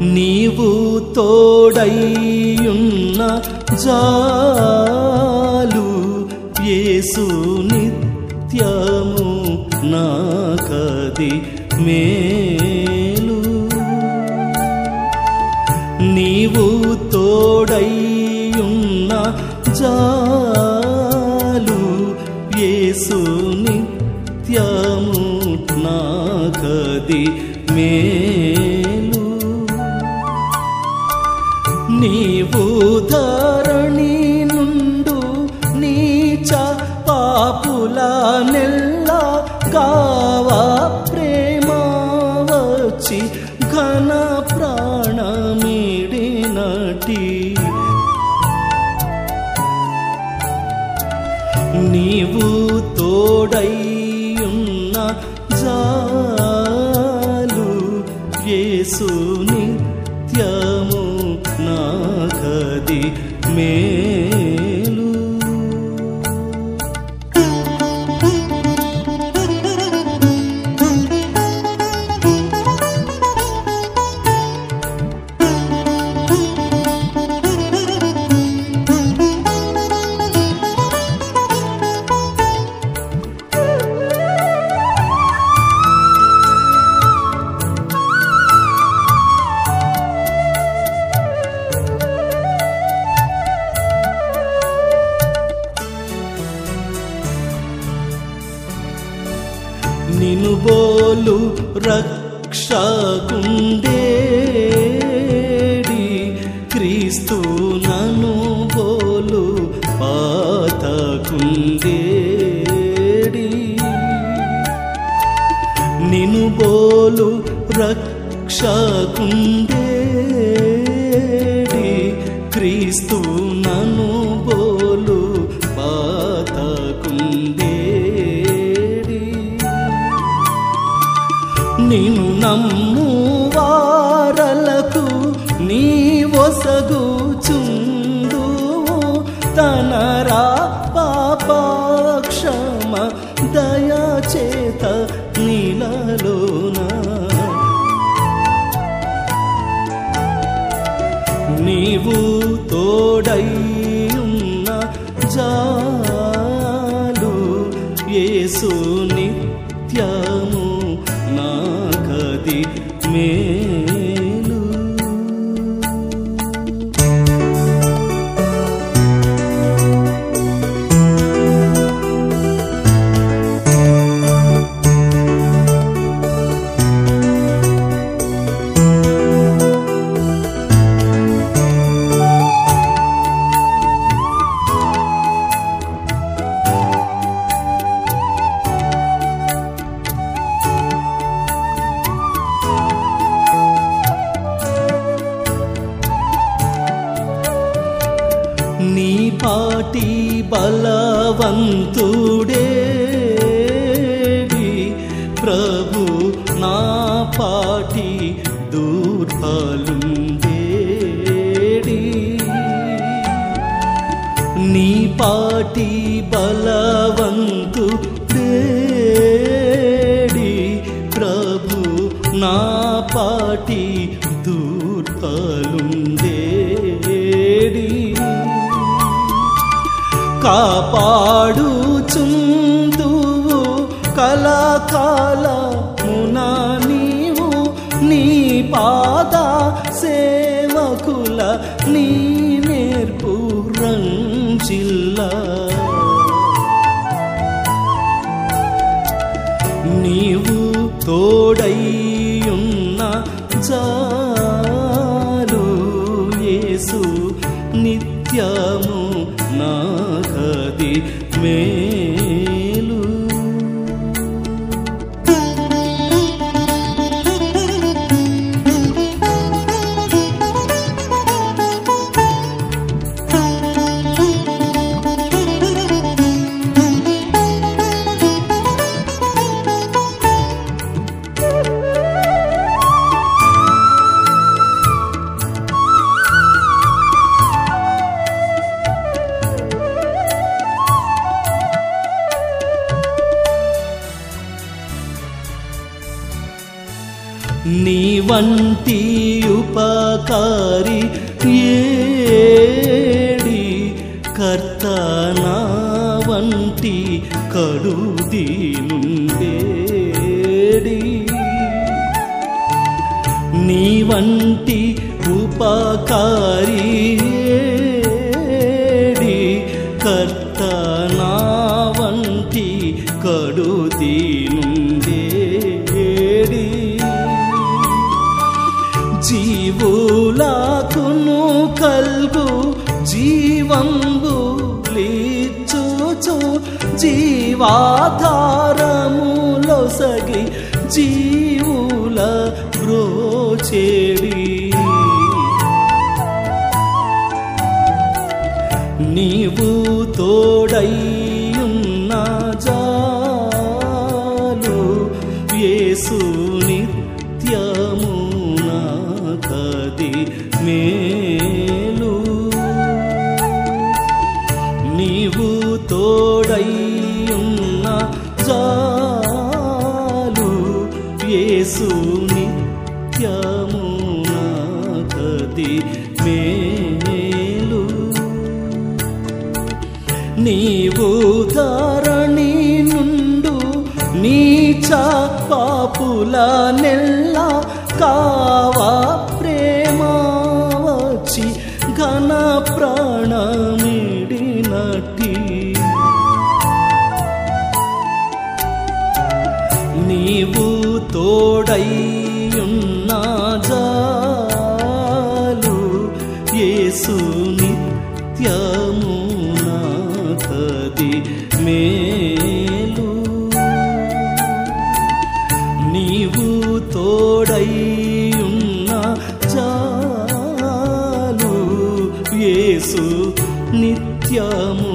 నీవు తోడైయున్న జాలు యేసు నిత్యము నాకది మేలు నీవు తోడైయున్న జాలు యేసు నిత్యము నాకది మేలు నీవు ధరణి నుండు నీచ పాపుల నెల్ల కావా ప్రేమ వచ్చి ఘన ప్రాణమిడినటి నీవు తోడైయున్న జాలు యేసు నిత్యము నాకది మేలు నిను బోలు రక్షకుండేడి క్రీస్తు నను బోలు పాతకుండేడి నిను బోలు రక్షకుండేడి క్రీస్తు నను బోలు పాతకుండేడి నిన్ను నమ్ము వారలకు నీ ఒసగుచుందు తనరా పాపక్షమ దయచేత నీలలోన నీవు తోడైయున్న జాలు యేసు నిత్యము నాకది మేలు నీ పాటి బలవంతుడేడి ప్రభు నా పాటి దూర్బలుండేడి నీ పాటి బలవంతుడేడి ప్రభు నా పాటి దూర్బలుండేడి కాపాడుచుందువు కలకాలమున నీవు నీ పాద సేవకుల నీ నేర్పు రంజిల్లా నీవు తోడైయున్న జాలు యేసు నిత్యము నాకది మేలు Thank you. నీ వంటి ఉపకారి ఏడి కర్త నా వంటి కడుదీనుండేడి నీ వంటి ఉపకారి ఏడి కర్త నా వంటి కడుదీనుండేడి జీవులాకును కల్గు జీవంబు లీచుచు జీవాధారములొసగి జీవుల బ్రోచేడి నీవు తోడయ్యున్న జాలు యేసు నిత్యము నాకది మేలు నీవు తోడయ్యున్న జాలు యేసు నిత్యము నాకది మేలు నీవు ధరణి నుండు నీచ పాపుల నెల్ల కావా ప్రేమ వచ్చి ఘన ప్రాణమిడినటి నీవు తోడయ్యున్న జాలు యేసు నిత్యము నాకది మేలు నీవు తోడయ్యున్న చాలు యేసు నిత్యము